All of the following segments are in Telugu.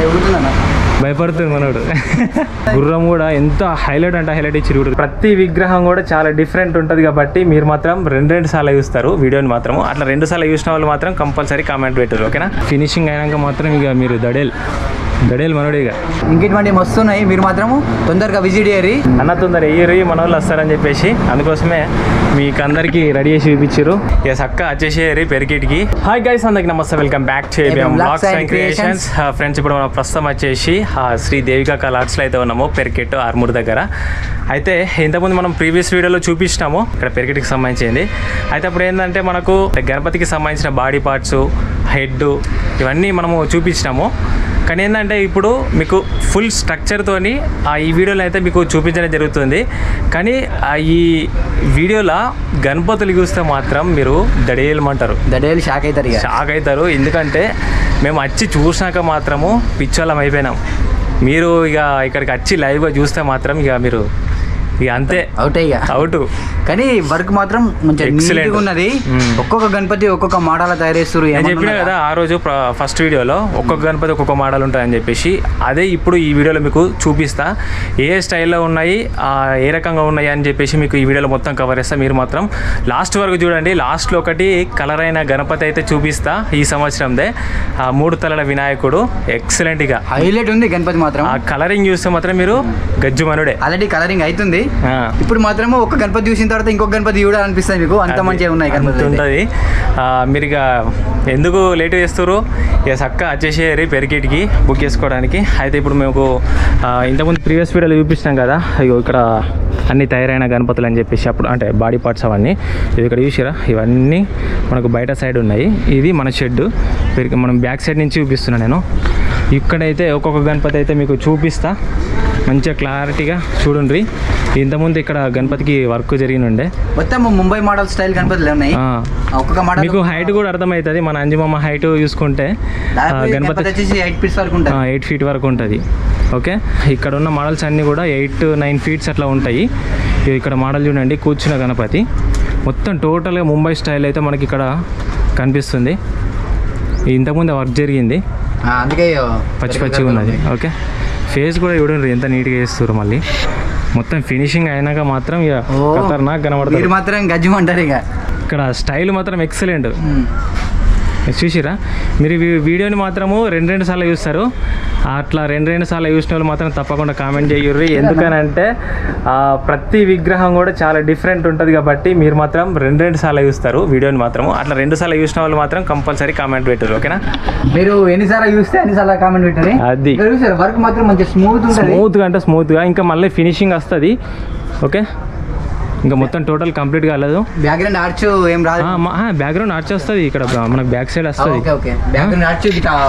ఎగురుతుందన్న భయపడుతుంది మనోడు గుర్రం కూడా ఎంత హైలైట్ అంటే హైలైట్ ఇచ్చి చూడు ప్రతి విగ్రహం కూడా చాలా డిఫరెంట్ ఉంటుంది కాబట్టి మీరు మాత్రం రెండు రెండు సార్లు చూస్తారు వీడియోని మాత్రం అట్లా రెండు సార్లు చూసిన వాళ్ళు మాత్రం కంపల్సరీ కామెంట్ పెట్టారు ఓకేనా ఫినిషింగ్ అయినాక మాత్రం ఇక మీరు దడేల్ దడేల్ మనోడు ఇక ఇంకేటువంటి వస్తున్నాయి మీరు మాత్రము తొందరగా విజిట్ చేయరి అన్న తొందర ఎయ్యరు మన వాళ్ళు వస్తారని చెప్పేసి అందుకోసమే మీకు అందరికి రెడీ చేసి చూపించారు ఇక చక్క వచ్చేసేయరు పెరికిటికి హాయ్ గైస్ అందరికి నమస్తే welcome back to ABM Vlogs blogs and and creations friends ఇప్పుడు మనం ప్రస్తుతం వచ్చేసి ఆ, శ్రీ దేవికా కలార్స్లో అయితే ఉన్నాము పెరికెట్ ఆర్మూర్ దగ్గర అయితే ఇంతకుముందు మనం ప్రీవియస్ వీడియోలో చూపించినాము ఇక్కడ పెరికెట్కి సంబంధించింది అయితే అప్పుడు ఏంటంటే మనకు గణపతికి సంబంధించిన బాడీ పార్ట్స్ హెడ్ ఇవన్నీ మనము చూపించినాము కానీ ఏంటంటే ఇప్పుడు మీకు ఫుల్ స్ట్రక్చర్తోని ఆ ఈ వీడియోలో అయితే మీకు చూపించడం జరుగుతుంది కానీ ఆ ఈ వీడియోలో గణపతులు చూస్తే మాత్రం మీరు దడేయమంటారు దడేలు షాక్ అవుతారు ఇక షాక్ అవుతారు ఎందుకంటే మేము వచ్చి చూసినాక మాత్రము పిచ్చోళ్ళం అయిపోయినాం మీరు ఇక ఇక్కడికి వచ్చి లైవ్గా చూస్తే మాత్రం ఇక మీరు ఇక అంతే అవుట్ ఇక అవుట్ కానీ వర్క్ మాత్రం మంచిగా Excellent. నీట్గా ఉన్నది మ్మ్. ఒక్కొక్క గణపతి ఒక్కొక్క మోడల్ తయారు చేస్తారు నేను ఏమన్నా చెప్పిన ఉన్నదా? కదా ఆ రోజు ఫస్ట్ వీడియోలో ఒక్కొక్క గణపతి ఒక్కొక్క మోడల్ ఉంటాయని చెప్పేసి అదే ఇప్పుడు ఈ వీడియోలో మీకు చూపిస్తా ఏ స్టైల్లో ఉన్నాయి ఆ, ఏ రకంగా ఉన్నాయి అని చెప్పేసి మీకు ఈ వీడియోలో మొత్తం కవర్ చేస్తా మీరు మాత్రం లాస్ట్ వరకు చూడండి లాస్ట్లో ఒకటి కలర్ అయిన గణపతి అయితే చూపిస్తా ఈ సంవత్సరందే ఆ మూడు తలల వినాయకుడు ఎక్సలెంట్గా హైలైట్ ఉంది గణపతి మాత్రం ఆ కలరింగ్ చూస్తే మాత్రం మీరు గజ్జుమనుడే ఆల్రెడీ కలరింగ్ అవుతుంది ఆ. ఇప్పుడు మాత్రము ఒక గణపతి చూసిన తర్వాత ఇంకొక గణపతి చూడాలనిపిస్తుంది మీకు అంత మంచిగా ఉన్నాయి అంత గణపతి అయితే. ఉంటుంది ఆ, మీరు ఇక ఎందుకు లేట్ చేస్తారు ఇక చక్క వచ్చేసేరి పెరికేటికి బుక్ చేసుకోవడానికి అయితే ఇప్పుడు మేము ఆ, ఇంతకుముందు ప్రీవియస్ వీడియోలో చూపించినాం కదా ఇగో ఇక్కడ అన్ని తయారైన గణపతులు అని చెప్పేసి అప్పుడు అంటే బాడీ పార్ట్స్ అవన్నీ ఇవి ఇక్కడ చూసారా ఇవన్నీ మనకు బయట సైడ్ ఉన్నాయి ఇది మన షెడ్ పెరిగి మనం బ్యాక్ సైడ్ నుంచి చూపిస్తున్నా నేను ఇక్కడైతే ఒక్కొక్క గణపతి అయితే మీకు చూపిస్తా మంచిగా క్లారిటీగా చూడండి ఇంతకుముందు ఇక్కడ గణపతికి వర్క్ జరిగిన ఉండే మొత్తం ముంబై మోడల్ స్టైల్ గణపతులు ఉన్నాయి ఆ. ఒక్కొక్క మోడల్ మీకు హైట్ కూడా అర్థమవుతుంది మన అంజమమ్మ హైట్ చూసుకుంటే ఆ, దాదాపు ఈ గణపతి గణపతి వచ్చేసి ఎయిట్ పీస్ వరకు ఉంటుంది ఎయిట్ ఫీట్ వరకు ఉంటుంది ఓకే ఇక్కడ ఉన్న మోడల్స్ అన్నీ కూడా ఎయిట్ నైన్ ఫీట్స్ అట్లా ఉంటాయి ఇవి ఇక్కడ మోడల్ చూడండి కూర్చున్న గణపతి మొత్తం టోటల్గా ముంబై స్టైల్ అయితే మనకి ఇక్కడ కనిపిస్తుంది ఇంతకుముందు వర్క్ జరిగింది ఆ, అందుకే పచ్చి పచ్చిగా ఉన్నది ఓకే ఫేస్ కూడా చూడండి ఎంత నీట్గా చేస్తారు మళ్ళీ మొత్తం ఫినిషింగ్ అయినాక మాత్రం ఇక ఓ. ఖతర్నాక్ మీరు కనబడతారు మాత్రం గజ్జమంటారు ఇక ఇక్కడ స్టైల్ మాత్రం ఎక్సలెంట్ మ్మ్. చూసిరా మీరు ఈ వీడియోని మాత్రము రెండు రెండు సార్లు చూస్తారు అట్లా రెండు రెండు సార్లు చూసిన వాళ్ళు మాత్రం తప్పకుండా కామెంట్ చేయర్రి ఎందుకనంటే ఆ, ప్రతి విగ్రహం కూడా చాలా డిఫరెంట్ ఉంటుంది కాబట్టి మీరు మాత్రం రెండు రెండు సార్లు చూస్తారు వీడియోని మాత్రము అట్లా రెండు సార్లు చూసిన వాళ్ళు మాత్రం కంపల్సరీ కామెంట్ పెట్టారు ఓకేనా మీరు ఎన్నిసార్లు చూస్తే అన్నిసార్లు కామెంట్ పెట్టారు అది. ఇక్కడ చూసారు వర్క్ మాత్రం మంచి స్మూత్ ఉంటుంది స్మూత్గా అంటే స్మూత్గా ఇంకా మళ్ళీ ఫినిషింగ్ వస్తుంది ఓకే ఇంకా మొత్తం టోటల్ కంప్లీట్ కాలేదు బ్యాక్గ్రౌండ్ ఆర్చ్ ఏం రాదు బ్యాక్గ్రౌండ్ ఆర్చ్ వస్తుంది ఇక్కడ మనకు బ్యాక్ సైడ్ వస్తుంది okay okay background arch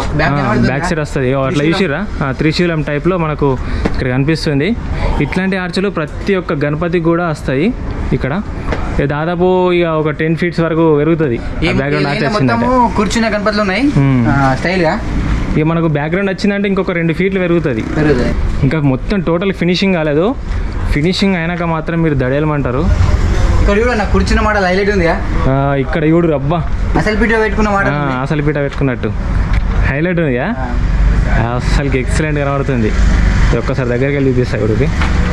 back side వస్తుంది ఓ, అట్లా చూసిరా త్రిశూలం టైప్లో మనకు ఇక్కడ కనిపిస్తుంది ఇట్లాంటి ఆర్చులు ప్రతి ఒక్క గణపతికి కూడా వస్తాయి ఇక్కడ ఇక దాదాపు ఇక ఒక టెన్ ఫీట్స్ వరకు పెరుగుతుంది బ్యాక్గ్రౌండ్ ఆర్చ్ మొత్తము వచ్చిందంటే కూర్చున్న గణపతులు ఉన్నాయి మ్మ్. స్టైల్ గా ఇక మనకు బ్యాక్గ్రౌండ్ వచ్చిందంటే ఇంకొక రెండు ఫీట్లు పెరుగుతుంది పెరుగుతుంది ఇంకా మొత్తం టోటల్ ఫినిషింగ్ కాలేదు ఫినిషింగ్ అయినాక మాత్రం మీరు దడేయమంటారు ఇక్కడ కూడా నాకు కూర్చున్న మోడల్ హైలైట్ ఉంది ఇక్కడ చూడు అబ్బా అసలు పీట పెట్టుకున్న ఆ, మోడల్ అసలు పీట పెట్టుకున్నట్టు హైలైట్ ఉంది అసలుకి ఎక్సలెంట్ కనబడుతుంది ఇది ఒక్కసారి దగ్గరికి వెళ్ళి చూపిస్తా ఇక్కడికి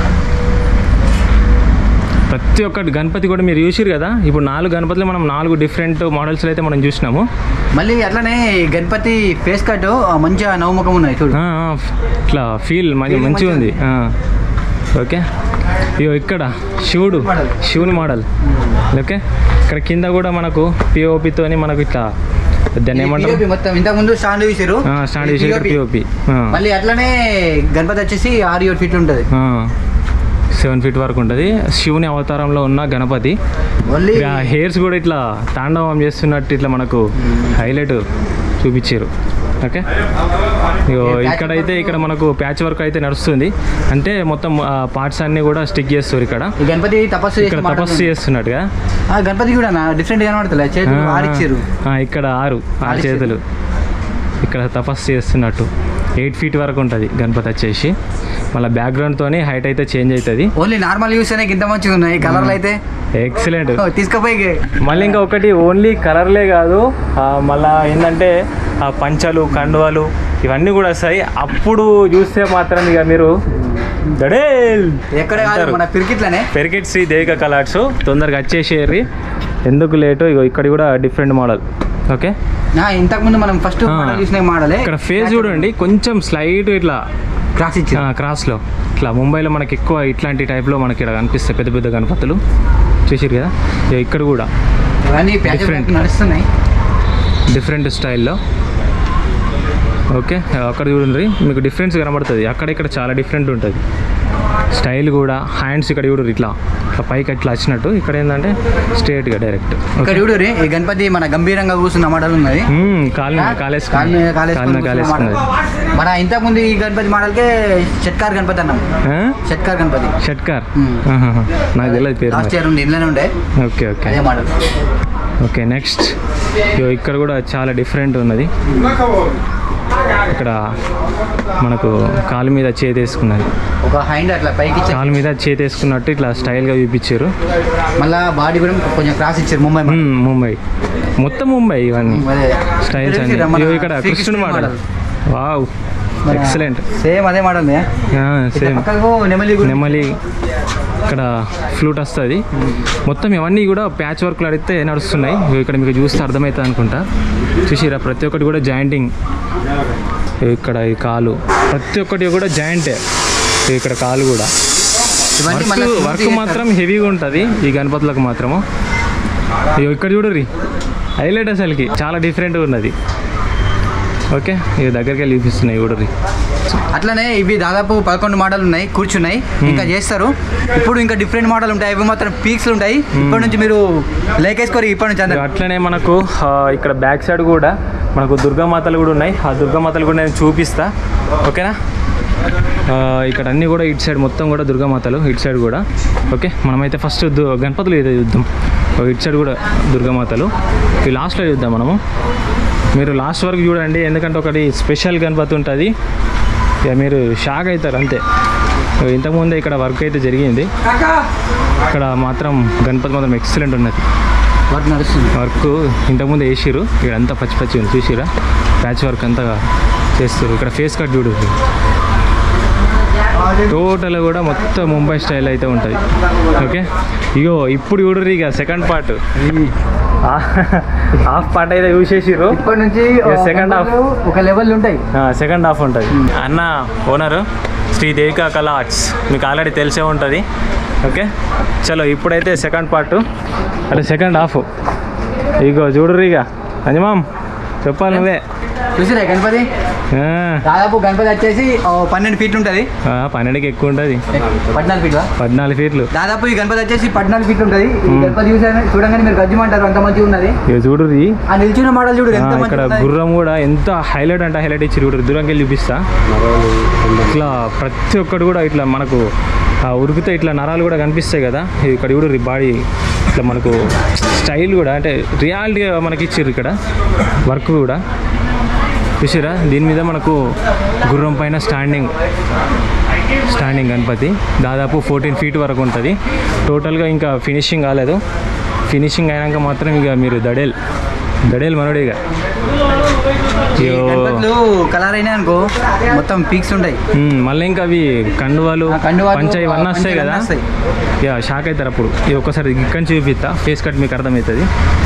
ప్రతి ఒక్కటి గణపతి కూడా మీరు చూసిరు కదా ఇప్పుడు నాలుగు గణపతులు మనం నాలుగు డిఫరెంట్ మోడల్స్లో అయితే మనం చూసినాము మళ్ళీ అట్లనే గణపతి ఫేస్ కట్ మంచిగా నవముఖం ఉన్నాయి చూడు ఆ, ఆ, ఇట్లా ఫీల్ మంచి Feel మంచిగా ఉంది మంచిగా ఆ. ఓకే ఇగో ఇక్కడ శివుడు Model. శివుని మోడల్ ఓకే ఇక్కడ కింద కూడా మనకు పిఓపితోని మనకు ఇట్లా దాన్ని ఏమంటారు POP మొత్తం ఇంతకు ముందు స్టాండ్ చూసారు ఆ, స్టాండ్ చేసి ఇక్కడ పిఓపి మళ్ళీ అట్లనే గణపతి వచ్చేసి ఆరు ఏడు ఫీట్లు ఉంటుంది సెవెన్ ఫీట్ వరకు ఉంటుంది శివుని అవతారంలో ఉన్న గణపతి ఓన్లీ ఇక హెయిర్స్ కూడా ఇట్లా తాండవం చేస్తున్నట్టు ఇట్లా మనకు హైలైట్ చూపించారు ఓకే ఇగో ఇక్కడైతే ఇక్కడ మనకు ప్యాచ్ వర్క్ అయితే నడుస్తుంది అంటే మొత్తం పార్ట్స్ అన్ని కూడా స్టిక్ చేస్తారు ఇక్కడ ఈ గణపతి తపస్సు చేసి ఇక్కడ తపస్సు చేస్తున్నట్టుగా ఆ గణపతి కూడా డిఫరెంట్ కనబడతలే చేతులు ఆ, ఆడిచ్చారు ఆ, ఇక్కడ ఆరు ఆరు ఆరు చేతులు ఇక్కడ తపస్సు చేస్తున్నట్టు ఎయిట్ ఫీట్ వరకు ఉంటుంది గణపతి వచ్చేసి మళ్ళీ బ్యాక్గ్రౌండ్తోని హైట్ అయితే చేంజ్ అవుతుంది ఓన్లీ నార్మల్ యూస్ అనే ఇంత మంచిగా ఉన్నాయి కలర్లు అయితే ఎక్సలెంట్ ఓ, తీసుకుపోయి మళ్ళీ ఇంకా ఒకటి ఓన్లీ కలర్లే కాదు ఆ, మళ్ళా ఏంటంటే ఆ పంచలు కండువలు ఇవన్నీ కూడా వస్తాయి అప్పుడు చూస్తే మాత్రం ఇక మీరు దడేల్ ఎక్కడ కాదు అంటారు. మన పిరికిట్లనే పెరికెట్ శ్రీ దేవిక కలర్స్ తొందరగా వచ్చేసేరి ఎందుకు లేటు ఇగో ఇక్కడ కూడా డిఫరెంట్ మోడల్ ఓకే నా ఇంతకు ముందు మనం ఫస్ట్ ఆ. మోడల్ చూసిన మోడలే ఇక్కడ ఫేస్ చూడండి కొంచెం స్లైట్ ఇట్లా క్రాస్ ఇచ్చి ఆ, క్రాస్లో ఇట్లా ముంబైలో మనకి ఎక్కువ ఇట్లాంటి టైప్లో మనకి ఇక్కడ కనిపిస్తాయి పెద్ద పెద్ద గణపతులు చూసిరు కదా ఇగో ఇక్కడ కూడా ఇవన్నీ ప్యాచ్ Different. నడుస్తున్నాయి డిఫరెంట్ స్టైల్లో ఓకే అక్కడ చూడండి మీకు డిఫరెన్స్ కనబడుతుంది అక్కడ ఇక్కడ చాలా డిఫరెంట్ ఉంటుంది స్టైల్ కూడా హ్యాండ్స్ ఇక్కడ చూడు ఇట్లా ఇట్లా పైకి అట్లా వచ్చినట్టు ఇక్కడ ఏంటంటే స్ట్రేట్గా డైరెక్ట్ ఇక్కడ చూడు రే ఈ గణపతి మన గంభీరంగా కూర్చున్న మోడల్ ఉన్నది కాలు కాలు కాలేసుకుని మీద కాలు కాలు మీద వేసుకొని కాలేసుకున్నది కూర్చున్న model. మన ఇంతకు ముందు ఈ గణపతి మోడల్కే షట్కార్ గణపతి అన్నాం షట్కార్ గణపతి షట్కార్ మ్మ్. ఆహాహా. నాకు తెలియదు పేరు లాస్ట్ ఇయర్ ఉండి ఇంట్లోనే ఉండే ఓకే ఓకే అదే మోడల్ ఓకే నెక్స్ట్ ఇక్కడ కూడా చాలా డిఫరెంట్ ఉన్నది ఇక్కడ మనకు కాలు మీద చేతి వేసుకున్నది ఒక హ్యాండ్ అట్లా పైకి ఇచ్చి కాలు మీద చేతి వేసుకున్నట్టు ఇట్లా స్టైల్గా చూపించారు మళ్ళా బాడీ కూడా కొంచెం క్రాస్ ఇచ్చారు ముంబై model. మ్మ్, ముంబై మొత్తం ముంబై ఇవన్నీ అదే. స్టైల్స్ ఇక్కడ అన్ని చూసిర్రా మన ఇగో ఇక్కడ శ్రీ కృష్ణుడు కృష్ణుడి మోడల్ వావ్ మన ఎక్సలెంట్ సేమ్ అదే మోడల్ సేమ్ పక్కకు నెమలి కూడా నెమలి ఇక్కడ ఫ్లూట్ వస్తుంది మొత్తం ఇవన్నీ కూడా ప్యాచ్ వర్క్లు అడిగితే నడుస్తున్నాయి ఇగో ఇక్కడ మీకు చూస్తే అర్థమవుతుంది అనుకుంటా చూసిరా ప్రతి ఒక్కటి కూడా జాయింటింగ్ ఇక్కడ ఈ కాలు ప్రతి ఒక్కటి కూడా జాయింటే ఇగో ఇక్కడ కాలు కూడా ఇవన్నీ వర్క్ మళ్ళీ వర్క్ మాత్రం హెవీగా ఉంటుంది ఈ గణపతులకు మాత్రము ఇగో ఇక్కడ చూడరి హైలైట్ అసలుకి చాలా డిఫరెంట్గా ఉన్నది ఓకే ఇక దగ్గరికి వెళ్ళి చూపిస్తున్నాయి చూడరి అట్లనే ఇవి దాదాపు పదకొండు మోడల్ ఉన్నాయి కూర్చున్నాయి ఇంకా చేస్తారు ఇప్పుడు ఇంకా డిఫరెంట్ మోడల్ ఉంటాయి ఇవి మాత్రం పీక్స్ ఉంటాయి ఇప్పటి నుంచి మీరు లేకేసుకోరు ఇప్పటి నుంచి ఇక అందరు అట్లనే మనకు ఆ, ఇక్కడ బ్యాక్ సైడ్ కూడా మనకు దుర్గామాతలు కూడా ఉన్నాయి ఆ దుర్గామాతలు కూడా నేను చూపిస్తా ఓకేనా ఆ, ఇక్కడ అన్నీ కూడా ఇటు సైడ్ మొత్తం కూడా దుర్గామాతలు ఇటు సైడ్ కూడా ఓకే మనమైతే ఫస్ట్ దు గణపతులు ఏదో చూద్దాం ఓ, ఇటు సైడ్ కూడా దుర్గామాతలు ఈ లాస్ట్లో చూద్దాం మనము మీరు లాస్ట్ వరకు చూడండి ఎందుకంటే ఒకటి స్పెషల్ గణపతి ఉంటుంది ఇక మీరు షాక్ అవుతారు అంతే ఇంతకుముందే ఇక్కడ వర్క్ అయితే జరిగింది ఇక్కడ మాత్రం గణపతి మాత్రం ఎక్సలెంట్ ఉన్నది వర్క్ నడుస్తుంది వర్క్ ఇంతకుముందు వేసిర్రు ఇక్కడ అంతా పచ్చి పచ్చి ఉంది చూసిరా ప్యాచ్ వర్క్ అంతా చేస్తారు ఇక్కడ ఫేస్ కట్ చూడు టోటల్ కూడా మొత్తం ముంబై స్టైల్ అయితే ఉంటుంది ఓకే ఇగో ఇప్పుడు చూడరు ఇక సెకండ్ పార్ట్ హాఫ్ పార్ట్ అయితే చూసేసిర్రు ఇప్పటి నుంచి ఇక second half. గణపతులు ఒక లెవెల్ ఉంటాయి సెకండ్ హాఫ్ ఉంటుంది అన్న ఓనరు శ్రీ దేవికా కళా ఆర్ట్స్ మీకు ఆల్రెడీ తెలిసే ఉంటుంది ఓకే చలో ఇప్పుడైతే సెకండ్ పార్ట్ అంటే సెకండ్ హాఫ్ ఇగో చూడరు ఇక అంజమామ్ చెప్పాలి నువ్వే చూసిరా గణపతి ఆ, దాదాపు గణపతి వచ్చేసి ఓ పన్నెండు ఫీట్లు ఉంటుంది ఆ, పన్నెండుకి ఎక్కువ ఉంటుంది పద్నాలుగు ఫీట్లా పద్నాలుగు ఫీట్లు దాదాపు ఈ గణపతి వచ్చేసి పద్నాలుగు ఫీట్లు ఉంటుంది ఈ గణపతి చూసాను చూడంగానే మీరు గజ్జమంటారు అంత మంచిగా ఉన్నది ఇక చూడుర్రి ఆ నిల్చున్న మోడల్ చూడు ఆ, ఎంత ఇక్కడ మంచిగా ఉన్నది. గుర్రం కూడా ఎంత హైలైట్ అంటే హైలైట్ ఇచ్చి చూడరు దూరంకి వెళ్ళి చూపిస్తా ఇట్లా ప్రతి ఒక్కటి కూడా ఇట్లా మనకు ఆ ఉరికితే ఇట్లా నరాలు కూడా కనిపిస్తాయి కదా ఇక్కడ చూడు బాడీ ఇట్లా మనకు స్టైల్ కూడా అంటే రియాలిటీగా మనకి ఇచ్చారు ఇక్కడ వర్క్ కూడా చూసారా దీని మీద మనకు గుర్రం పైన స్టాండింగ్ స్టాండింగ్ గణపతి దాదాపు ఫోర్టీన్ ఫీట్ వరకు ఉంటుంది టోటల్గా ఇంకా ఫినిషింగ్ కాలేదు ఫినిషింగ్ అయినాక మాత్రం ఇక మీరు దడేల్ దడేల్ మనోడు ఇక ఈ అయ్యో. గణపతులు కలర్ అయినా అనుకో మొత్తం పీక్స్ ఉంటాయి మ్మ్, మళ్ళీ ఇంకా అవి కండువాలు ఆ కండువాలు, పంచ ఇవన్నీ ఆ వస్తాయి పంచ కదా ఇవన్నీ వస్తాయి. యా షాక్ అవుతారు అప్పుడు ఇది ఒక్కసారి ఇక్కడి నుంచి చూపిస్తా ఫేస్ కట్ మీకు అర్థమవుతుంది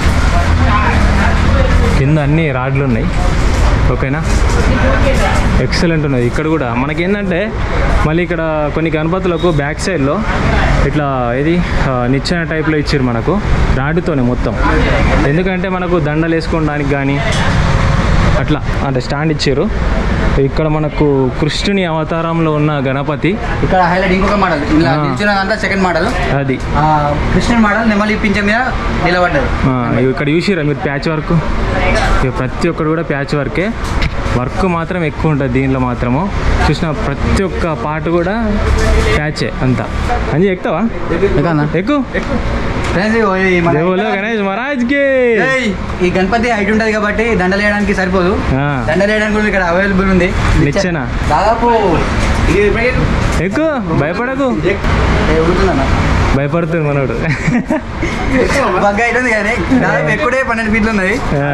కింద అన్ని రాడ్లు ఉన్నాయి ఓకేనా ఎక్సలెంట్ ఉన్నది ఇక్కడ కూడా మనకి ఏంటంటే మళ్ళీ ఇక్కడ కొన్ని గణపతులకు బ్యాక్ సైడ్లో ఇట్లా ఇది ఆ, నిచ్చెన టైప్లో ఇచ్చారు మనకు రాడ్తోనే మొత్తం ఎందుకంటే మనకు దండలు వేసుకోవడానికి కానీ అట్లా అంటే స్టాండ్ ఇచ్చారు ఇక్కడ మనకు కృష్ణుని అవతారంలో ఉన్న గణపతి ఇక్కడ హైలైట్ ఇంకొక మోడల్ ఇలా ఆ. నిల్చున్నదంతా సెకండ్ మోడల్ అది కృష్ణన్ మోడల్ నెమలి పింఛ మీద నిలబడ్డది ఆ, ఇగో ఇక్కడ చూసిరా మీరు ప్యాచ్ వర్క్ ఇక ప్రతి ఒక్కరు కూడా ప్యాచ్ వర్కే వర్క్ మాత్రం ఎక్కువ ఉంటుంది దీనిలో మాత్రము చూసిన ప్రతి ఒక్క పాట కూడా ప్యాచే అంతా అంజీ ఎక్కుతావా ఎక్కువ ఫ్రెండ్స్ ఈ మన- దేవులో గణేష్ మహారాజ్కి ఏయ్, ఈ గణపతి హైట్ ఉంటుంది కాబట్టి దండలు వేయడానికి సరిపోదు ఆ, దండలు వేయడానికి కూడా ఇక్కడ అవైలబుల్ ఉంది నిచ్చెన. దాదాపు ఎక్కువ భయపడకు ఏ, ఊరుతుందన్న. భయపడుతుంది మనోడు బగ్గ అవుతుంది కానీ దాదాపు ఎక్కుడే పన్నెండు ఫీట్లు ఉన్నది ఆ,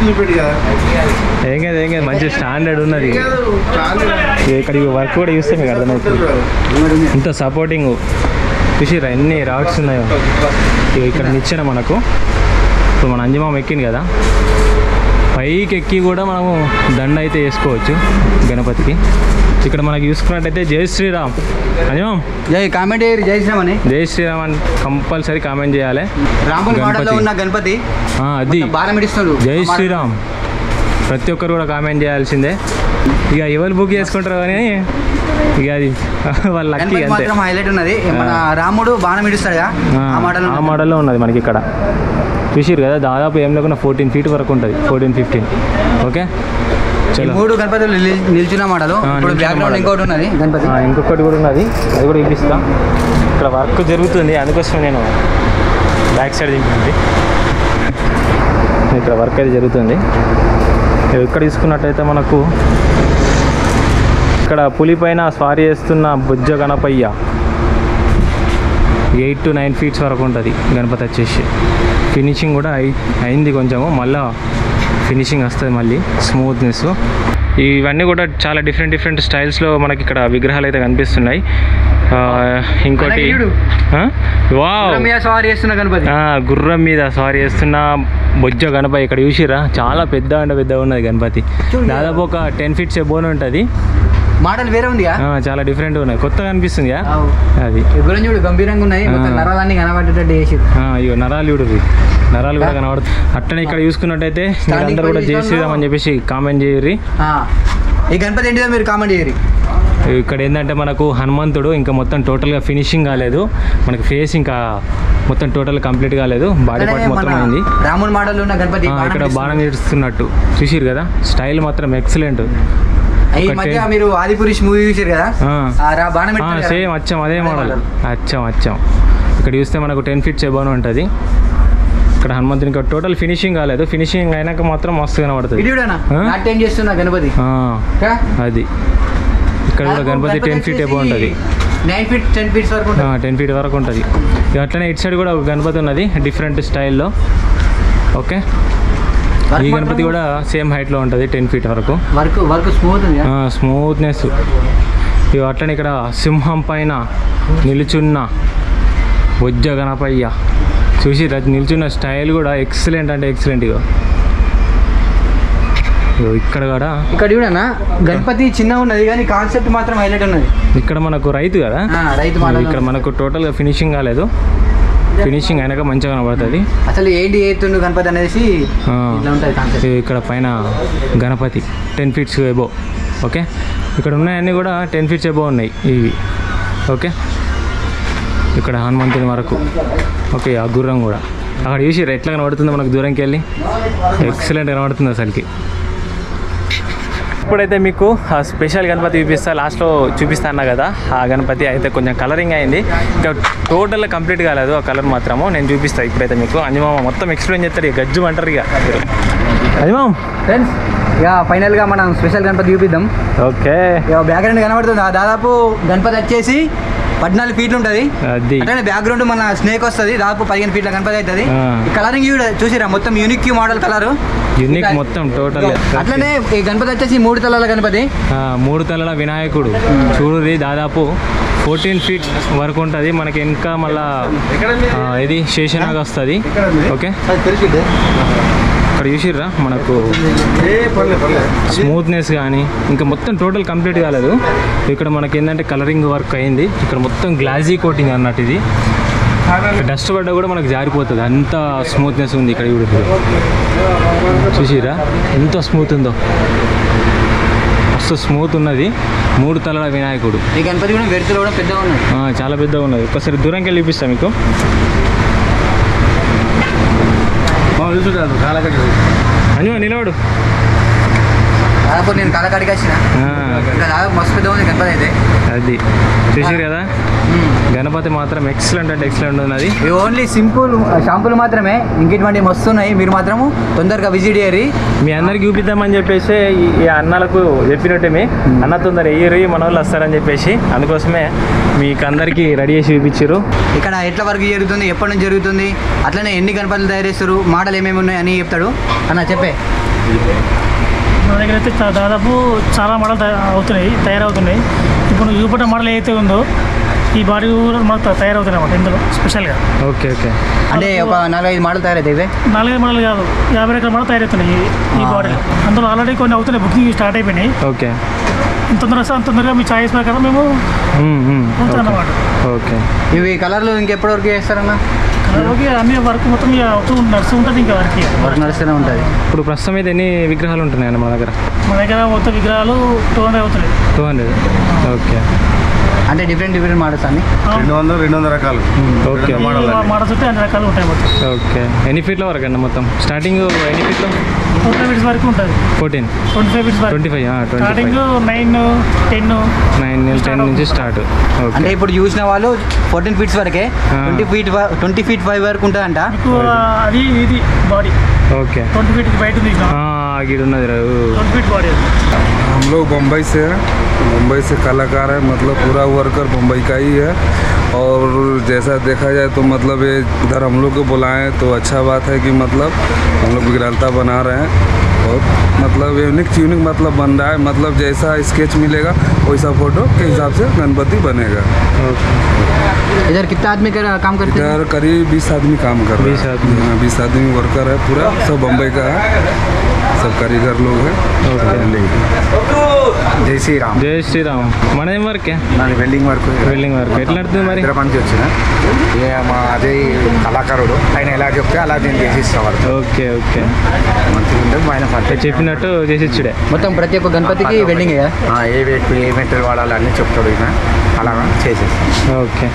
ఏం కాదు ఏం కాదు మంచి స్టాండర్డ్ ఉన్నది ఇక్కడ వర్క్ కూడా చూస్తే మీకు అర్థమవుతుంది ఇంత సపోర్టింగ్ చూసిరా ఎన్ని రాడ్స్ ఉన్నాయో ఇగో ఇక్కడ నిచ్చెన మనకు ఇప్పుడు మన అంజమామ ఎక్కింది కదా పైకి ఎక్కి కూడా మనము దండ అయితే వేసుకోవచ్చు గణపతికి ఇక్కడ మనకి చూసుకున్నట్టయితే జై శ్రీరామ్ అంజమామ్ జై కామెంట్ చేయరు జై శ్రీరామని జై శ్రీరామ్ అని కంపల్సరీ కామెంట్ చేయాలి రాముల మోడల్లో గణపతి. ఉన్న గణపతి ఆ, అది బాణం ఇడిస్తున్నాడు జై శ్రీరామ్ ప్రతి ఒక్కరు కూడా కామెంట్ చేయాల్సిందే ఇక ఎవరు బుక్ చేసుకుంటారు కానీ ఇక అది వాళ్ళ లక్కీ గణపతి అంతే మాత్రం హైలైట్ ఉన్నది మన రాముడు బాణం ఇడుస్తాడుగా ఆ మోడల్ ఆ మోడల్లో ఉన్నది మనకి ఇక్కడ చూసిరు కదా దాదాపు ఏం లేకుండా ఫోర్టీన్ ఫీట్ వరకు ఉంటుంది ఫోర్టీన్ ఫిఫ్టీన్ ఓకే ఈ చలో మూడు గణపతులు నిల్- నిల్చున్న మోడల్ ఆ, ఇప్పుడు నిల్చున్న బ్యాక్గ్రౌండ్ model. ఇంకోటి ఉన్నది గణపతి ఆ, ఇంకొకటి కూడా ఉన్నది అది కూడా చూపిస్తా ఇక్కడ వర్క్ జరుగుతుంది అందుకోసం నేను బ్యాక్ సైడ్ దింపింది ఇక్కడ వర్క్ అయితే జరుగుతుంది ఇక్కడ తీసుకున్నట్టయితే మనకు ఇక్కడ పులి పైన స్వారీ చేస్తున్న బుజ్జ గణపయ్య ఎయిట్ టు నైన్ ఫీట్స్ వరకు ఉంటుంది గణపతి వచ్చేసి ఫినిషింగ్ కూడా అయి అయింది కొంచెము మళ్ళా ఫినిషింగ్ వస్తుంది మళ్ళీ స్మూత్నెస్ ఇవన్నీ కూడా చాలా డిఫరెంట్ డిఫరెంట్ స్టైల్స్లో మనకి ఇక్కడ విగ్రహాలు అయితే కనిపిస్తున్నాయి ఆ, ఇంకోటి అలాగే చూడు. ఆ? వావ్ గుర్రం మీద సవారీ చేస్తున్న గణపతి ఆ, గుర్రం మీద సారీ చేస్తున్న బొజ్జ గణపతి ఇక్కడ చూసిరా చాలా పెద్ద అంటే పెద్ద ఉన్నది గణపతి చూడు. దాదాపు ఒక టెన్ ఫీట్స్ ఎబోన్ ఉంటుంది మోడల్ వేరే ఉందిగా ఆ, చాలా డిఫరెంట్ ఉన్నాయి కొత్తగా అనిపిస్తుంది అవు. అది ఈ గుర్రం చూడు గంభీరంగా ఉన్నాయి మొత్తం ఆ. నరాలన్నీ కనబడేటట్టు చేసి ఆ, అయ్యో నరాలు చూడు ఇవి. నరాలు కూడా కనబడుతుంది అట్టనే ఇక్కడ చూసుకున్నట్టయితే మీరందరూ కూడా జై శ్రీరామ్ అని చెప్పేసి కామెంట్ చేయర్రి ఈ గణపతి ఏంటిదో మీరు కామెంట్ చేయరు ఇక్కడ ఏంటంటే మనకు హనుమంతుడు ఇంకా మొత్తం టోటల్గా ఫినిషింగ్ కాలేదు మనకి ఫేస్ ఇంకా మొత్తం టోటల్ కంప్లీట్ కాలేదు బాడీ పార్ట్ మొత్తం అయింది రాముని మోడల్ ఉన్న గణపతి ఆ, బాణం ఇక్కడ ఇస్తున్నాడు. బాణం ఇస్తున్నట్టు చూసిరు కదా స్టైల్ మాత్రం ఎక్సలెంట్ ఈ ఒకటే. మధ్య మీరు ఆదిపురుష్ మూవీ చూసారు కదా ఆ రా- బాణం పెట్టారు కదా. సేమ్ అచ్చం అదే అదే మోడల్ model. అచ్చం అచ్చం ఇక్కడ చూస్తే మనకు టెన్ ఫీట్స్ ఎబోన్ ఉంటుంది ఇక్కడ హనుమంతుని ఇంకా టోటల్ ఫినిషింగ్ కాలేదు ఫినిషింగ్ అయినాక మాత్రం మస్తు కనబడుతుంది ఇది చూడనా ఆ? నాట్యం చేస్తున్న గణపతి ఆ, అది ఇక్కడ కూడా గణపతి టెన్ ఫీట్ ఎబో ఉంటుంది నైన్ ఫీట్ టెన్ ఫీట్స్ వరకు ఉంటుంది. టెన్ ఫీట్ వరకు ఉంటుంది ఇక అట్లనే ఇటు సైడ్ కూడా ఒక గణపతి ఉన్నది డిఫరెంట్ స్టైల్లో ఓకే వర్క్ ఈ మాత్రం గణపతి కూడా సేమ్ హైట్లో ఉంటుంది టెన్ ఫీట్ వరకు వర్క్ వర్క్ స్మూత్ ఉంది కదా? స్మూత్నెస్ ఇక అట్లనే ఇక్కడ సింహం పైన నిలుచున్న బొజ్జ గణపయ్య చూసి ర- నిల్చున్న స్టైల్ కూడా ఎక్సలెంట్ అంటే ఎక్సలెంట్ ఇక ఇగో ఇక్కడ కూడా ఇక్కడ చూడనా గణపతి చిన్నగా ఉన్నది కానీ కాన్సెప్ట్ మాత్రం హైలైట్ ఉన్నది ఇక్కడ మనకు రైతు కదా ఆ, రైతు మోడల్ ఇక్కడ మనకు టోటల్గా ఫినిషింగ్ కాలేదు ఫినిషింగ్ అయినాక మంచిగా కనబడుతుంది అసలు ఏంటి ఏతుండు గణపతి అనేసి ఆ. ఇట్లా ఉంటుంది కాన్సెప్ట్ ఇగో ఇక్కడ పైన Ganapati ten feets above okay ఇక్కడ ఉన్నాయన్నీ కూడా టెన్ ఫీట్స్ ఎబో ఉన్నాయి ఇవి ఓకే ఇక్కడ హనుమంతుని వరకు ఓకే ఆ గుర్రం కూడా అక్కడ చూసి ఎట్లా కనబడుతుందో మనకు దూరంకి వెళ్ళి ఎక్సలెంట్ కనబడుతుంది అసలుకి ఇప్పుడైతే మీకు ఆ స్పెషల్ గణపతి చూపిస్తా లాస్ట్లో చూపిస్తా అన్నా కదా ఆ గణపతి అయితే కొంచెం కలరింగ్ అయింది ఇంకా టోటల్గా కంప్లీట్ కాలేదు ఆ కలర్ మాత్రము నేను చూపిస్తాను ఇప్పుడైతే మీకు అంజమామ మొత్తం ఎక్స్ప్లెయిన్ చేస్తారు ఇక గజ్జు అంటారు ఇక మీరు. అంజమామ ఫ్రెండ్స్ ఇక ఫైనల్గా మనం స్పెషల్ గణపతి చూపిద్దాం ఓకే ఇక బ్యాక్గ్రౌండ్ కనబడుతుంది ఆ దాదాపు గణపతి వచ్చేసి పద్నాలుగు ఫీట్లు ఉంటుంది అది అట్లనే బ్యాక్గ్రౌండ్ మన స్నేక్ వస్తుంది దాదాపు పదిహేను ఫీట్ల గణపతి అవుతుంది ఆ. ఈ కలరింగ్ కూడా చూసిరా మొత్తం యూనిక్ మోడల్ కలర్ యూనిక్ మొత్తం టోటల్ అట్లనే ఈ గణపతి వచ్చేసి మూడు తలాల గణపతి మూడు తలల వినాయకుడు చూడుది దాదాపు ఫోర్టీన్ ఫీట్ వరకు ఉంటుంది మనకి ఇంకా మళ్ళా ఆ, ఇది శేషనాగ్ వస్తుంది ఓకే ఇక్కడ చూసిర్రా మనకు స్మూత్నెస్ కానీ ఇంకా మొత్తం టోటల్ కంప్లీట్ కాలేదు ఇక్కడ మనకి ఏంటంటే కలరింగ్ వర్క్ అయింది ఇక్కడ మొత్తం గ్లాజీ కోటింగ్ అన్నట్టు ఇది డస్ట్ పడ్డా కూడా మనకు జారిపోతుంది అంత స్మూత్నెస్ ఉంది ఇక్కడ చూడు చూసిరా ఎంత స్మూత్ ఉందో మస్తు స్మూత్ ఉన్నది మూడు తలల వినాయకుడు ఈ గణపతి కూడా వెడుతులు కూడా పెద్దగా ఉన్నాయి ఆ, చాలా పెద్దగా ఉన్నది ఒకసారి దూరంకి వెళ్ళి చూపిస్తాను మీకు అంజు నిలబడు దాదాపు నేను కళకాడికి వచ్చిన ఆ, ఇంకా దాదాపు మస్తు పెద్దగా ఉంది గణపతి అయితే అది చూసారు కదా గణపతి మాత్రం ఎక్సలెంట్ అంటే ఎక్సలెంట్ ఉన్నది ఇవి ఓన్లీ సింపుల్ షాంపులు మాత్రమే ఇంకేటువంటి వస్తున్నాయి మీరు మాత్రము తొందరగా విజిట్ చేయరి మీ అందరికి చూపిద్దామని చెప్పేసి ఈ- ఈ అన్నలకు చెప్పినట్టేమి అన్న తొందర ఎయ్యరు మన వాళ్ళు వస్తారని చెప్పేసి అందుకోసమే మీకు అందరికీ రెడీ చేసి చూపించారు ఇక్కడ ఎట్ల వరకు జరుగుతుంది ఎప్పటి నుంచి జరుగుతుంది అట్లనే ఎన్ని గణపతులు తయారు చేస్తారు మోడల్ ఏమేమి ఉన్నాయి అని చెప్తాడు అన్న చెప్పే మా దగ్గర అయితే చా- దాదాపు చాలా మోడల్ తయా- అవుతున్నాయి తయారవుతున్నాయి ఇప్పుడు చూపట్ట మోడల్ ఏదైతే ఉందో ఈ బాడీ కూడా మనకు త- తయారవుతున్నాయి అన్నమాట ఇందులో స్పెషల్గా ఓకే ఓకే అంటే ఒక నాలుగైదు మోడల్ తయారైతాయి ఇవే నాలుగైదు మోడల్ కాదు యాభై రకాల మోడల్ తయారవుతున్నాయి ఈ- ఈ బాడీలో అందులో ఆల్రెడీ కొన్ని అవుతున్నాయి బుకింగ్ స్టార్ట్ అయిపోయినాయి ఓకే ఇంత తొందరగా వస్తే అంత తొందరగా మీ ఛాయిస్ ప్రకారం మేము మ్మ్, మ్మ్. అవుతాం అన్నమాట ఓకే ఇవి కలర్లు ఇంకెప్పటి వరకు చేస్తారన్న అలాగే అన్ని వర్క్ మొత్తం ఇక అవుతూ నడుస్తూ ఉంటుంది ఇంకా వర్క్ ఇక. వర్క్ నడుస్తూనే ఉంటుంది ఇప్పుడు ప్రస్తుతం అయితే ఎన్ని విగ్రహాలు ఉంటున్నాయండి మా దగ్గర మా దగ్గర మొత్తం విగ్రహాలు టూ హండ్రెడ్ అవుతున్నాయి టూ హండ్రెడ్ ఓకే అంటే డిఫరెంట్ డిఫరెంట్ మోడల్స్ అన్ని రెండు వందలు రెండు వందల రకాలు ఓకే మోడల్స్ ఉంటే అన్ని రకాలు ఉంటాయి మొత్తం ఓకే ఎన్ని ఫీట్ల వరకు అండి మొత్తం స్టార్టింగ్ ఎన్ని ఫీట్లు ట్వంటీ ఫైవ్ ఫీట్స్ వరకు ఉంటుంది ఫోర్టీన్ ట్వంటీ ఫైవ్ ఫీట్స్ వరకు twenty five twenty starting five nine ten nine ten నుంచి స్టార్ట్ అంటే ఓకే ఇప్పుడు చూసిన వాళ్ళు ఫోర్టీన్ ఫీట్స్ వరకే ఆ. Twenty feet twenty feet five వరకు ఉంటుందంట మీకు అది ఇది బాడీ ఓకే ట్వంటీ ఫీట్ బయట ఉంది గిడ ఉన్నది రా ట్వంటీ ఫీట్ బాడీ हम लोग बम्बई से हैं मुंबई से कलाकार है मतलब पूरा वर्कर मुंबई का ही है और जैसा देखा जाए तो मतलब ये इधर हम लोग को बुलाएं तो अच्छा बात है कि मतलब हम लोग विकरालता बना रहे हैं और मतलब यूनिक यूनिक मतलब बन रहा है मतलब जैसा स्केच मिलेगा वैसा फोटो के हिसाब से गणपति बनेगा इधर कितना आदमी कर, काम करते हैं इधर करीब बीस आदमी काम कर रहे 20 हैं आदमी। हाँ, बीस आदमी वर्कर है पूरा सब बम्बई का है सब कारीगर लोग हैं జై శ్రీరామ్ జై శ్రీరామ్ మనదేం వర్కే నాది వెల్డింగ్ వర్క్ బిల్డింగ్ వర్క్ ఎట్లా నడుతుంది మరి హైదరాబాద్ నుంచి వచ్చిన ఇక మా అజయ్ కళాకారుడు ఆయన ఎలా చెప్తే అలా నేను చేసిస్తా వాడు ఓకే ఓకే మంచిగా ఉంటుంది ఆయన పర్ఫెక్ట్ చెప్పినట్టు చేసి ఇచ్చుడే మొత్తం ప్రతి ఒక్క గణపతికి వెల్డింగ్ ఏ వెయిట్ ఏ మెటీరియల్ వాడాలి అన్నీ చెప్తాడు ఈయన అలా చేసేస్తాం ఓకే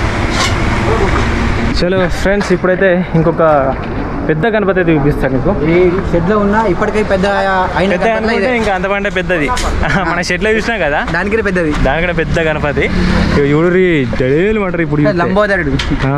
చలో ఫ్రెండ్స్ ఇప్పుడైతే ఇంకొక పెద్ద గణపతి అయితే చూపిస్తాను నీకు ఈ షెడ్ లో ఉన్న ఇప్పటికై పెద్ద అయిన పెద్ద గణపతులు అనుకుంటే ఇదే. ఇంకా అంతకంటే పెద్దది మన షెడ్లో చూసినాం కదా దానికే పెద్దది దానికంటే పెద్ద గణపతి చూడురి జడేలు అంటారు ఇప్పుడు చూస్తే. లంబోదరుడు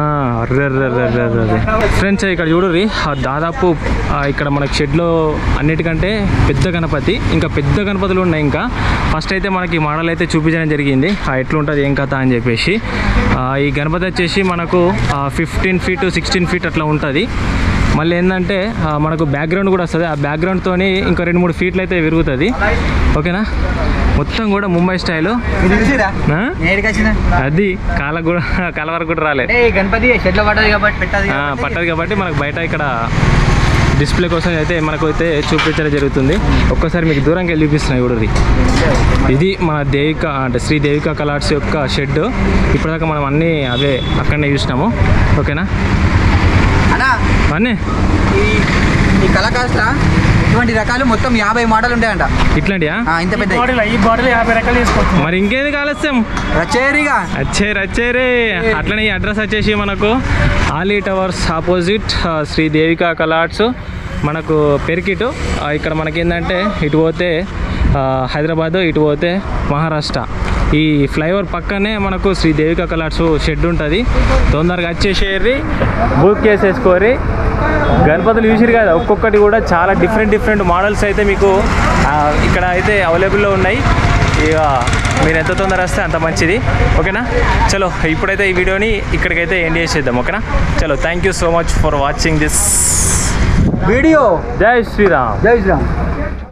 ఫ్రెండ్స్ ఇక్కడ చూడుర్రి ఆ దాదాపు ఆ, ఇక్కడ మనకి షెడ్లో అన్నిటికంటే పెద్ద గణపతి ఇంకా పెద్ద గణపతులు ఉన్నాయి ఇంకా ఫస్ట్ అయితే మనకి మోడల్ అయితే చూపించడం జరిగింది ఆ, ఎట్లుంటుంది ఏం కథ అని చెప్పేసి ఆ, ఈ గణపతి వచ్చేసి మనకు ఫిఫ్టీన్ ఫీట్ సిక్స్టీన్ ఫీట్ అట్లా ఉంటుంది మళ్ళీ ఏంటంటే ఆ, మనకు బ్యాక్గ్రౌండ్ కూడా వస్తుంది ఆ బ్యాక్గ్రౌండ్తోని ఇంకా రెండు మూడు ఫీట్లు అయితే విరుగుతుంది ఓకేనా మొత్తం కూడా ముంబై స్టైలు ఇది చూసిరా ఆ? నేడికి వచ్చిన అది కాల కూడా కాల వరకు కూడా రాలేదు అంటే ఈ గణపతి షెడ్ లో పడ్డది కాబట్టి పెట్టదు ఆ, పట్టదు కాబట్టి మనకు బయట ఇక్కడ డిస్ప్లే కోసం అయితే మనకు అయితే చూపించడం జరుగుతుంది ఒక్కసారి మీకు దూరంకి వెళ్ళి చూపిస్తున్నాయి కూడా ఇది మన దేవిక అంటే శ్రీ దేవిక కలార్స్ యొక్క షెడ్ ఇప్పటిదాకా మనం అన్నీ అవే అక్కడనే చూసినాము ఓకేనా అన్నా అన్నీ ఈ ఈ కళాకారుల ఇటువంటి రకాలు మొత్తం యాభై మోడల్ ఉంటాయంట ఇట్లాంటియా ఆ, ఇంత పెద్ద బాడీలో ఈ బాడీలో యాభై రకాలు చేసుకోవచ్చు మరి ఇంకేది కాలస్యం రచేరిగా అచ్చేరు అచ్చేరే అట్లనే ఈ అడ్రస్ వచ్చేసి మనకు ఆలీ టవర్స్ ఆపోజిట్ ఆ, శ్రీ దేవికా కలాట్స్ మనకు పెరికిటు ఆ, ఇక్కడ మనకి ఏంటంటే ఇటు పోతే ఆ, హైదరాబాద్ ఇటు పోతే మహారాష్ట్ర ఈ ఫ్లైఓవర్ పక్కనే మనకు శ్రీ దేవికా కలాట్స్ షెడ్ ఉంటుంది తొందరగా వచ్చేసేరి బుక్ చేసేసుకోరి గణపతులు చూసిరు కదా ఒక్కొక్కటి కూడా చాలా డిఫరెంట్ డిఫరెంట్ మోడల్స్ అయితే మీకు ఆ, ఇక్కడ అయితే అవైలబుల్లో ఉన్నాయి ఇక మీరు ఎంత తొందర వస్తే అంత మంచిది ఓకేనా చలో ఇప్పుడైతే ఈ వీడియోని ఇక్కడికైతే ఎండ్ చేసేద్దాం ఓకేనా చలో thank you so much for watching this video Jai Shri Ram జై శ్రీరామ్